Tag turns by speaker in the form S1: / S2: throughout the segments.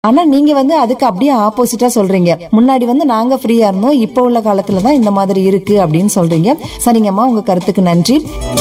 S1: ஆனா நீங்க வந்து அதுக்கு அப்படியே ஆப்போசிட்டா சொல்றீங்க முன்னாடி வந்து நாங்க ஃப்ரீயா இருந்தோம் இப்போ உள்ள காலத்துல தான் இந்த மாதிரி இருக்கு அப்படின்னு சொல்றீங்க சரிங்கம்மா உங்க கருத்துக்கு நன்றி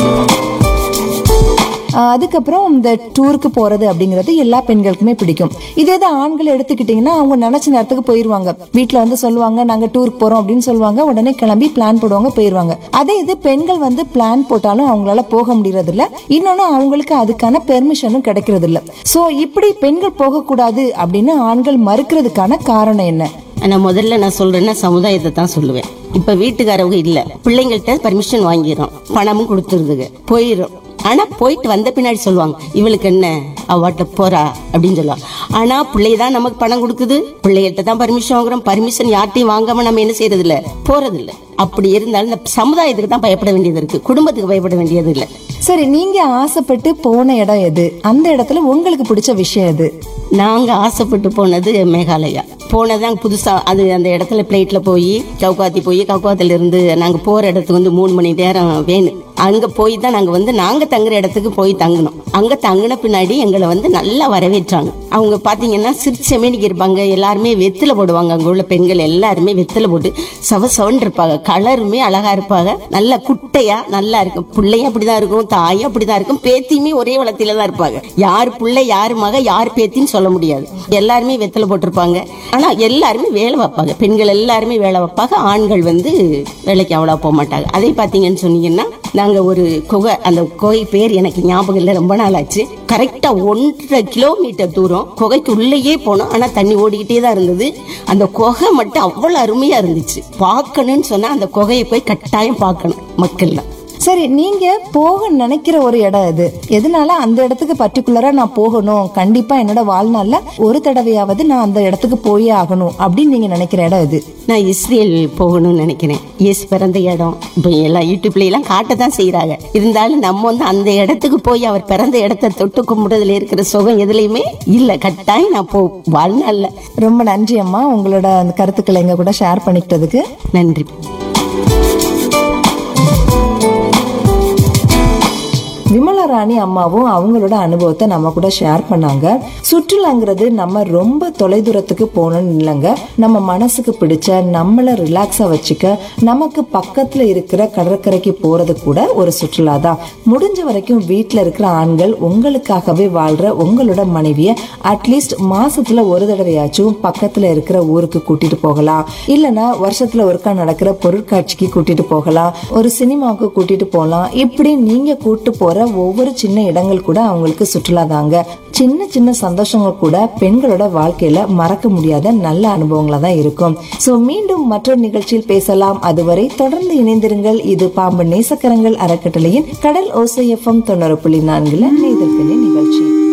S1: ஆஹ் அதுக்கப்புறம் இந்த டூருக்கு போறது அப்படிங்கிறது எல்லா பெண்களுக்குமே பிடிக்கும் இதே தான் ஆண்கள் எடுத்துக்கிட்டீங்கன்னா அவங்க நினைச்ச நேரத்துக்கு போயிருவாங்க வீட்ல வந்து சொல்லுவாங்க நாங்க டூருக்கு போறோம் அப்படின்னு சொல்லுவாங்க உடனே கிளம்பி பிளான் போடுவாங்க போயிருவாங்க அதே இது பெண்கள் வந்து பிளான் போட்டாலும் அவங்களால போக முடியறது இல்ல இன்னொன்னு அவங்களுக்கு அதுக்கான பெர்மிஷனும் கிடைக்கிறது இல்ல சோ இப்படி பெண்கள் போகக்கூடாது அப்படின்னு ஆண்கள் மறுக்கிறதுக்கான காரணம் என்ன
S2: ஆனா முதல்ல நான் சொல்றேன்னா சமுதாயத்தை தான் சொல்லுவேன் இப்ப வீட்டுக்காரவங்க இல்ல பிள்ளைங்கள்ட்ட பர்மிஷன் வாங்கிடும் பணமும் கொடுத்துருதுங்க போயிடும் ஆனா போயிட்டு வந்த பின்னாடி சொல்லுவாங்க இவளுக்கு என்ன அவாட்ட போறா அப்படின்னு சொல்லுவாங்க ஆனா பிள்ளை தான் நமக்கு பணம் கொடுக்குது பிள்ளைகிட்ட தான் பர்மிஷன் வாங்குறோம் பர்மிஷன் யார்ட்டையும் வாங்காம நம்ம என்ன செய்யறது இல்ல போறது இல்ல அப்படி இருந்தாலும் இந்த சமுதாயத்துக்கு தான் பயப்பட வேண்டியது இருக்கு குடும்பத்துக்கு பயப்பட வேண்டியது இல்ல
S1: சரி நீங்க ஆசைப்பட்டு போன இடம் எது அந்த இடத்துல உங்களுக்கு பிடிச்ச விஷயம் எது
S2: நாங்க ஆசைப்பட்டு போனது மேகாலயா போனதான் புதுசா அது அந்த இடத்துல பிளேட்ல போய் கவுகாத்தி போய் கவுகாத்தில இருந்து நாங்க போற இடத்துக்கு வந்து மூணு மணி நேரம் வேணும் அங்க போய் தான் நாங்க வந்து நாங்க தங்குற இடத்துக்கு போய் தங்கினோம் அங்க தங்கின பின்னாடி எங்களை வந்து நல்லா வரவேற்றாங்க அவங்க பாத்தீங்கன்னா சிரிச்சமேனிக்கு இருப்பாங்க எல்லாருமே வெத்தில போடுவாங்க அங்க உள்ள பெண்கள் எல்லாருமே வெத்தில போட்டு சவ சவன் இருப்பாங்க கலருமே அழகா இருப்பாங்க நல்ல குட்டையா நல்லா இருக்கும் பிள்ளையும் அப்படிதான் இருக்கும் தாயும் அப்படிதான் இருக்கும் பேத்தியுமே ஒரே வளத்தில தான் இருப்பாங்க யார் பிள்ளை யார் மக யார் பேத்தின்னு சொல்ல முடியாது எல்லாருமே வெத்தலை போட்டிருப்பாங்க ஆனா எல்லாருமே வேலை வைப்பாங்க பெண்கள் எல்லாருமே வேலை வைப்பாங்க ஆண்கள் வந்து வேலைக்கு அவ்வளோ போக மாட்டாங்க அதே பாத்தீங்கன்னு சொன்னீங்கன்னா நாங்க ஒரு குகை அந்த குகை பேர் எனக்கு ஞாபகம் இல்லை ரொம்ப நாள் ஆச்சு கரெக்டா ஒன்றரை கிலோமீட்டர் தூரம் குகைக்கு உள்ளேயே போனோம் ஆனா தண்ணி ஓடிக்கிட்டே தான் இருந்தது அந்த குகை மட்டும் அவ்வளவு அருமையா இருந்துச்சு பார்க்கணும்னு சொன்னா அந்த குகையை போய் கட்டாயம் பார்க்கணும் மக்கள்லாம்
S1: சரி நீங்க போக நினைக்கிற ஒரு இடம் எது எதனால அந்த இடத்துக்கு பர்டிகுலரா நான் போகணும் கண்டிப்பா என்னோட வாழ்நாள்ல ஒரு தடவையாவது நான் அந்த இடத்துக்கு போயே ஆகணும் அப்படின்னு நீங்க நினைக்கிற இடம் எது
S2: நான் இஸ்ரேல் போகணும்னு நினைக்கிறேன் இயேசு பிறந்த இடம் இப்போ எல்லாம் யூடியூப்ல எல்லாம் காட்ட தான் செய்யறாங்க இருந்தாலும் நம்ம வந்து அந்த இடத்துக்கு போய் அவர் பிறந்த இடத்த தொட்டு கும்பிடுறதுல இருக்கிற சுகம் எதுலையுமே இல்ல கட்டாயம் நான் போ வாழ்நாள்ல
S1: ரொம்ப நன்றி அம்மா உங்களோட அந்த கருத்துக்களை எங்க கூட ஷேர் பண்ணிக்கிட்டதுக்கு
S2: நன்றி
S1: விமலா ராணி அம்மாவும் அவங்களோட அனுபவத்தை நம்ம கூட ஷேர் பண்ணாங்க சுற்றுலாங்கிறது நம்ம ரொம்ப தொலைதூரத்துக்கு போகணும்னு இல்லைங்க நம்ம மனசுக்கு பிடிச்ச நம்மள ரிலாக்ஸா வச்சுக்க நமக்கு பக்கத்துல இருக்கிற கடற்கரைக்கு போறது கூட ஒரு சுற்றுலா தான் முடிஞ்ச வரைக்கும் வீட்ல இருக்கிற ஆண்கள் உங்களுக்காகவே வாழ்ற உங்களோட மனைவிய அட்லீஸ்ட் மாசத்துல ஒரு தடவையாச்சும் பக்கத்துல இருக்கிற ஊருக்கு கூட்டிட்டு போகலாம் இல்லனா வருஷத்துல ஒருக்கா நடக்கிற பொருட்காட்சிக்கு கூட்டிட்டு போகலாம் ஒரு சினிமாவுக்கு கூட்டிட்டு போகலாம் இப்படி நீங்க கூட்டு போற ஒவ்வொரு சின்ன இடங்கள் கூட அவங்களுக்கு சுற்றுலா தாங்க சின்ன சின்ன சந்தோஷங்கள் கூட பெண்களோட வாழ்க்கையில மறக்க முடியாத நல்ல அனுபவங்களா தான் இருக்கும் சோ மீண்டும் மற்றொரு நிகழ்ச்சியில் பேசலாம் அதுவரை தொடர்ந்து இணைந்திருங்கள் இது பாம்பு நேசக்கரங்கள் அறக்கட்டளையின் கடல் ஓசை எஃப்எம் தொண்ணூறு புள்ளி நான்குல நேதற்கனே நிகழ்ச்சி